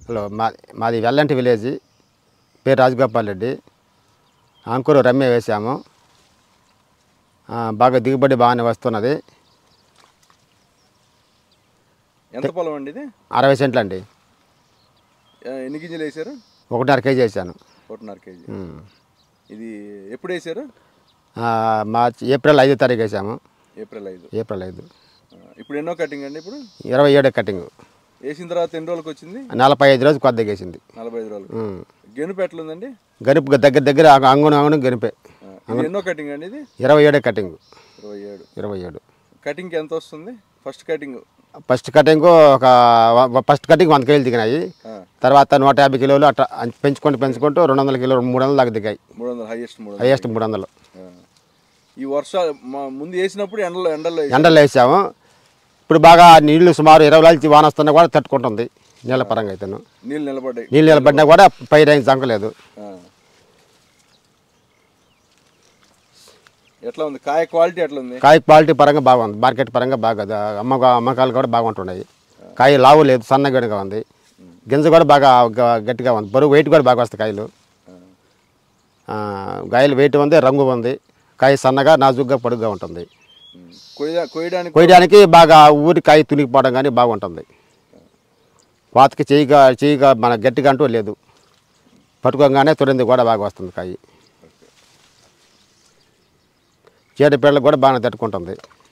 Hello మా మాది Vellanti village పేరు రాజగోపాల్ రెడ్డి అంకురు రమ్య వేసాము ఆ, బాగా దిగుబడి బాగానే వస్తున్నది ఎంత పొలం అండి ఇది అరవై సెంట్లు అండి ఆ, ఎన్ని గింజలు వేసారు ఒకటిన్నర కేజీ వేసాను ఒకటిన్నర కేజీ ఉమ్. ఇది ఎప్పుడు వేసారు ఆ, మార్చ్ ఏప్రిల్ ఐదో తారీఖు వేసాము ఏప్రిల్ ఐదు ఏప్రిల్ ఐదు ఆ, ఇప్పుడు ఎన్నో కటింగ్ అండి ఇప్పుడు ఇరవై ఏడు కటింగ్ వేసిన తర్వాత ఎన్ని రోజులకు వచ్చింది నలభై ఐదు రోజు కొద్దిగా వేసింది నలభై ఐదు రోజులకు ఉమ్. గెనుపు ఎట్లుందండి గరుపు దగ్గర దగ్గర అంగును అంగును గరిపే ఆ, ఇది ఎన్నో కటింగ్ అండి ఇది ఇరవై ఏడే కటింగ్ ఇరవై ఏడు ఇరవై ఏడు కటింగ్కి ఎంత వస్తుంది ఫస్ట్ కటింగ్ ఫస్ట్ కటింగ్ ఒక వ- ఫస్ట్ కటింగ్ వంద కేజీలు దిగినాయి ఆ, తర్వాత నూట యాభై కిలోలు అట్లా అం- పెంచుకుంటూ పెంచుకుంటూ రెండు వందల కిలోలు మూడు వందల దాకా దిగాయి మూడు వందలు హైయెస్ట్ మూడు వందలు హైయెస్ట్ మూడు వందలు ఆ. ఈ వర్షాలు మా ముందు వేసినప్పుడు ఎండలో ఎండలో వేసారు. ఎండలు వేసాము ఇప్పుడు బాగా నీళ్లు సుమారు ఇరవై నుంచి వాన వస్తున్నా కూడా తట్టుకుంటుంది నీళ్ళ పరంగా అయితేను నీళ్ళు నిలబడ్డాయి నీళ్ళు నిలబడినా కూడా పైరు ఏం జంకలేదు ఆ. ఎట్లా ఉంది కాయ క్వాలిటీ ఎట్లా ఉంది కాయ క్వాలిటీ పరంగా బాగుంది మార్కెట్ పరంగా బాగా ద- అమ్మ అమ్మకాలు కూడా బాగుంటున్నాయి కాయ లావు లేదు సన్నగా ఉంది గింజ కూడా బాగా గ- గట్టిగా ఉంది బరువు వెయిట్ కూడా బాగా వస్తాయి కాయలు ఆ, కాయలు వెయిట్ ఉంది రంగు ఉంది కాయ సన్నగా నాజుగ్గా పొడుగ్గా ఉంటుంది ఉమ్. కొయ్య కొయ్యడానికి కొయ్యడానికి బాగా ఊరి కాయ తునిగిపోవడం కానీ బాగుంటుంది వాతకి చేయిగా చేయిగా మన గట్టిగా అంటూ లేదు పట్టుకోగానే తురింది కూడా బాగా వస్తుంది కాయ చీడపీడలకు కూడా బాగా తట్టుకుంటుంది